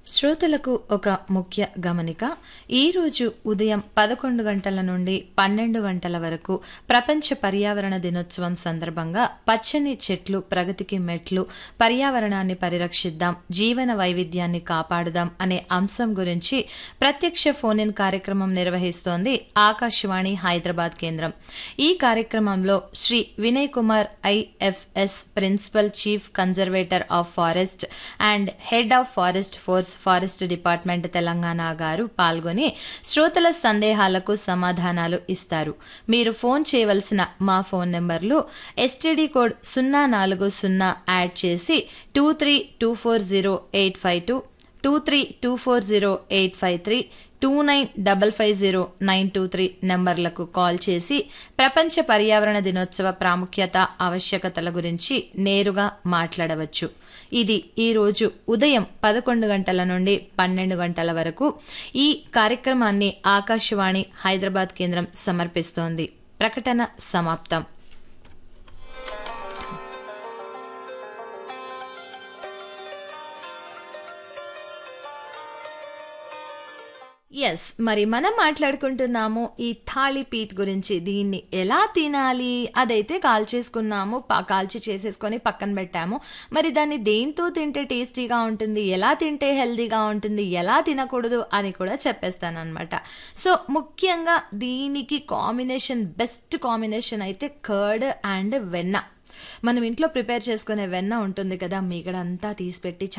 శ్రోతలకు ఒక ముఖ్య గమనిక ఈరోజు ఉదయం పదకొండు గంటల నుండి పన్నెండు గంటల వరకు ప్రపంచ పర్యావరణ దినోత్సవం సందర్భంగా పచ్చని చెట్లు ప్రగతికి మెట్లు పర్యావరణాన్ని పరిరక్షిద్దాం జీవన వైవిధ్యాన్ని కాపాడుదాం అనే అంశం గురించి ప్రత్యక్ష ఫోన్ ఇన్ కార్యక్రమం నిర్వహిస్తోంది ఆకాశవాణి హైదరాబాద్ కేంద్రం ఈ కార్యక్రమంలో Shri Vinay Kumar I F S principal chief conservator of forest and head of forest force forest department Telangana గారు పాల్గొని శ్రోతల సందేహాలకు సమాధానాలు ఇస్తారు మీరు ఫోన్ చేయవలసిన మా ఫోన్ నెంబర్లు ఎస్టీడీ కోడ్ సున్నా నాలుగు సున్నా యాడ్ చేసి two three two four zero eight five two two three two four zero eight five three two nine double five zero nine two three నెంబర్లకు కాల్ చేసి ప్రపంచ పర్యావరణ దినోత్సవ ప్రాముఖ్యత ఆవశ్యకతల గురించి నేరుగా మాట్లాడవచ్చు ఇది ఈరోజు ఉదయం పదకొండు గంటల నుండి పన్నెండు గంటల వరకు ఈ కార్యక్రమాన్ని ఆకాశవాణి హైదరాబాద్ కేంద్రం సమర్పిస్తోంది ప్రకటన సమాప్తం ఎస్ మరి మనం మాట్లాడుకుంటున్నాము ఈ థాళీ పీట్ గురించి దీన్ని ఎలా తినాలి అదైతే కాల్ చేసుకున్నాము ప- కాల్చి చేసేసుకొని పక్కన పెట్టాము మరి దాన్ని దేంతో తింటే టేస్టీగా ఉంటుంది ఎలా తింటే హెల్తీగా ఉంటుంది ఎలా తినకూడదు అని కూడా చెప్పేస్తాను అనమాట సో ముఖ్యంగా దీనికి కాంబినేషన్ బెస్ట్ కాంబినేషన్ అయితే కర్డ్ అండ్ వెన్న మనం ఇంట్లో ప్రిపేర్ చేసుకునే వెన్న ఉంటుంది కదా మీగడంతా తీసి పెట్టి